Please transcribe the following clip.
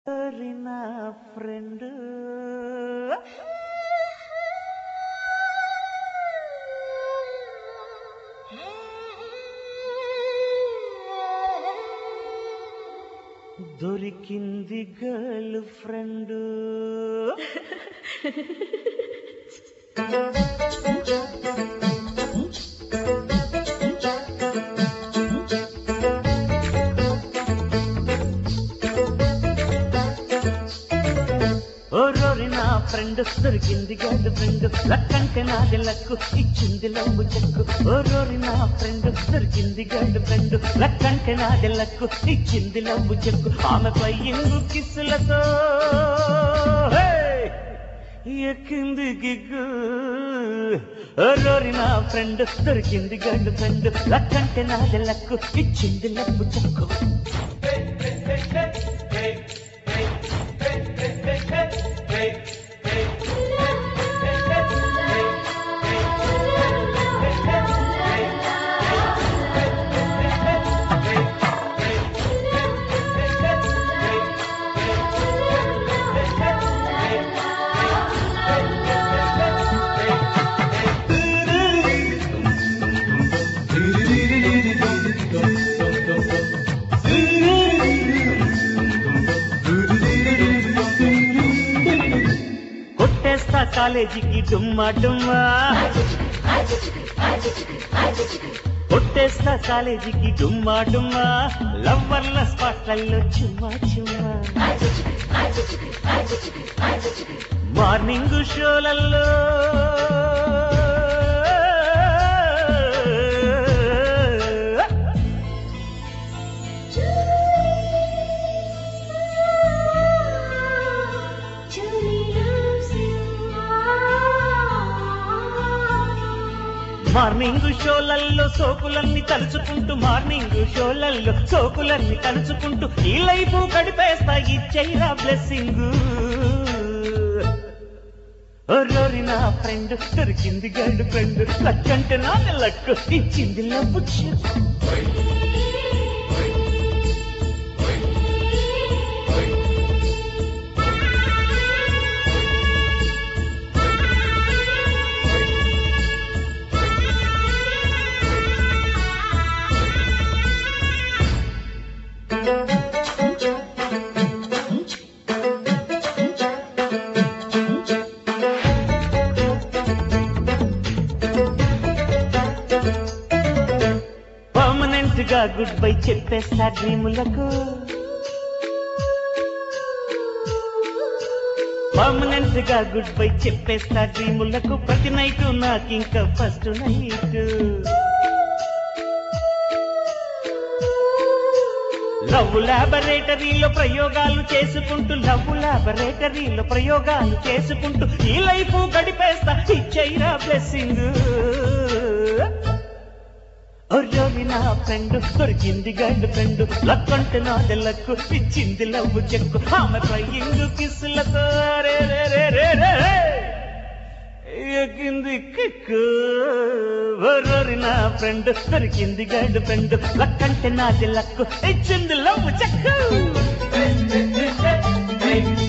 ఓరి నా ఫ్రెండ్ దొరికింది గర్ల్ ఫ్రెండ్ ఓరోరి నా ఫ్రెండ్ దొరికింది గర్ల్ ఫ్రెండ్ లక్కంటే నాది లక్కు ఇచ్చింది లవ్వు చెక్కు ఓరోరి నా ఫ్రెండ్ దొరికింది గర్ల్ ఫ్రెండ్ లక్కంటే నాది లక్కు ఇచ్చింది లవ్వు చెక్కు ఆమె పై ఎంగు కిస్సులతో హే! ఎక్కింది గిగ్గు ఓరోరి నా ఫ్రెండ్ దొరికింది గర్ల్ ఫ్రెండ్ లక్కంటే నాది లక్కు ఇచ్చింది లవ్వు చెక్కు కొట్టేస్తా కాలేజీకి డుమ్మా డుమ్మా కొట్టేస్తా కాలేజీకి డుమ్మా డుమ్మా లవ్వర్ల స్పాట్లలో చుమ్మా చుమ్మా మార్నింగ్ షోలల్లో మార్నింగ్ షోలల్లో సోకులన్నీ తలుచుకుంటూ మార్నింగ్ షోలల్లో సోకులన్నీ తలుచుకుంటూ ఈ లైఫ్ గడిపేస్తా ఇచ్చైరా బ్లెస్సింగ్ ఓరోరి నా ఫ్రెండ్ దొరికింది గండు ఫ్రెండ్ లక్కంటే నా లక్కు ఇచ్చింది లవ్వు చెక్కు. పర్మనెంట్ గా గుడ్ బై చెప్పేస్తా డ్రీములకు పర్మనెంట్ గా గుడ్ బై చెప్పేస్తా డ్రీములకు ప్రతి నైట్ నాకు ఇంకా ఫస్ట్ నైట్ లవ్ లాబొరేటరీలో ప్రయోగాలు చేసుకుంటూ లవ్ లాబొరేటరీలో ప్రయోగాలు చేసుకుంటూ ఈ లైఫ్ గడిపేస్తా ఇచ్చైరా బ్లెస్సింగ్ ఒర్రోని నా ఫ్రెండ్ దొరికింది గండు ఫ్రెండ్ లక్కంటే నా లక్కు ఇచ్చింది లవ్ చెక్కు ఆమె పయ్యింగు కిస్సులతో రే రే రే రే రే రే. ఎక్కింది కిక్కు ఒర్రోరి నా ఫ్రెండ్ దొరికింది గండు ఫ్రెండ్ లక్కంటే నాది లక్కు ఇచ్చింది లవ్ చెక్కు